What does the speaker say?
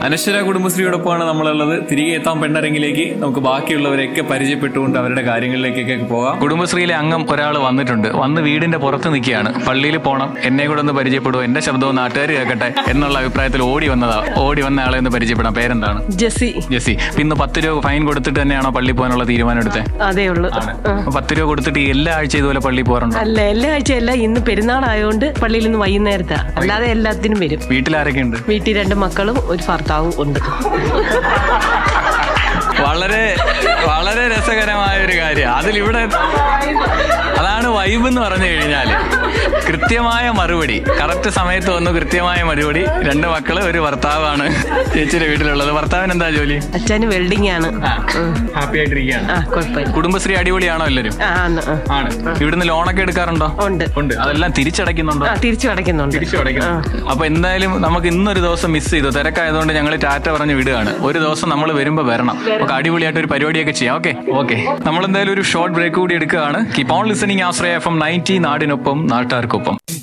അനശ്വര കുടുംബശ്രീയോടൊപ്പമാണ് നമ്മളുള്ളത് തിരികെ എത്താൻ പെണ്ണരങ്ങിലേക്ക് നമുക്ക് ബാക്കിയുള്ളവരെയൊക്കെ പരിചയപ്പെട്ടുകൊണ്ട് അവരുടെ കാര്യങ്ങളിലേക്കൊക്കെ പോകാം കുടുംബശ്രീയിലെ അംഗം ഒരാൾ വന്നിട്ടുണ്ട് വന്ന് വീടിന്റെ പുറത്ത് നിൽക്കുകയാണ് പള്ളിയിൽ പോകണം എന്നെ കൂടെ ഒന്ന് പരിചയപ്പെടുമോ എന്റെ ശബ്ദവും നാട്ടുകാർ കേൾക്കട്ടെ എന്നുള്ള അഭിപ്രായത്തിൽ ഓടി വന്നതാ ഓടി വന്ന ആളെ ഒന്ന് പരിചയപ്പെടാം പേരെന്താണ് ജെസ്സി ജെസ്സി ഇപ്പൊ ഇന്ന് പത്ത് രൂപ ഫൈൻ കൊടുത്തിട്ട് തന്നെയാണോ പള്ളി പോകാനുള്ള തീരുമാനം എടുത്തത് അതേ ഉള്ളൂ ആ. പത്ത് രൂപ കൊടുത്തിട്ട് ഈ എല്ലാ ആഴ്ച ഇതുപോലെ പള്ളി പോകാറുണ്ടോ അല്ല എല്ലാ ആഴ്ചയല്ല ഇന്ന് പെരുന്നാളായതുകൊണ്ട് പള്ളിയിൽ നിന്ന് വൈകുന്നേരത്താ അല്ലാതെ എല്ലാത്തിനും വരും വീട്ടിലാരൊക്കെ ഉണ്ട് വീട്ടിൽ രണ്ട് മക്കളും ഒരു ഭർത്താവും ഉണ്ട് വളരെ വളരെ രസകരമായ ഒരു കാര്യം അതിലിവിടെ അതാണ് വൈബ് എന്ന് പറഞ്ഞു കഴിഞ്ഞാല് കൃത്യമായ മറുപടി കറക്റ്റ് സമയത്ത് വന്നു കൃത്യമായ മറുപടി രണ്ട് മക്കള് ഒരു ഭർത്താവാണ് ചേച്ചിയുടെ വീട്ടിലുള്ളത് ഭർത്താവിന് എന്താ ജോലി അച്ഛന് വെൽഡിംഗ് ആണ് ഉം. ഹാപ്പി ആയിട്ടിരിക്കുകയാണ് ആ കുഴപ്പമില്ല കുടുംബശ്രീ അടിപൊളിയാണോ എല്ലാവരും ആ ആണ് ആ. ആണ് ഇവിടുന്ന് ലോണൊക്കെ എടുക്കാറുണ്ടോ ഉണ്ട് ഉണ്ട് അതെല്ലാം തിരിച്ചടയ്ക്കുന്നുണ്ടോ ആ തിരിച്ചു അടയ്ക്കുന്നുണ്ട് തിരിച്ചു അടയ്ക്കണം അപ്പൊ എന്തായാലും നമുക്ക് ഇന്നൊരു ദിവസം മിസ് ചെയ്തു തിരക്കായതുകൊണ്ട് ഞങ്ങൾ ടാറ്റ പറഞ്ഞ് വിടുകയാണ് ഒരു ദിവസം നമ്മൾ വരുമ്പോ വരണം നമുക്ക് അടിപൊളിയായിട്ട് ഒരു പരിപാടിയൊക്കെ ചെയ്യാം ഓക്കെ ഓക്കെ നമ്മൾ എന്തായാലും ഒരു ഷോർട്ട് ബ്രേക്ക് കൂടി എടുക്കുകയാണ് keep on listening Ashraya F M ninety നാടിനൊപ്പം നാട്ടുകാർക്കൊപ്പം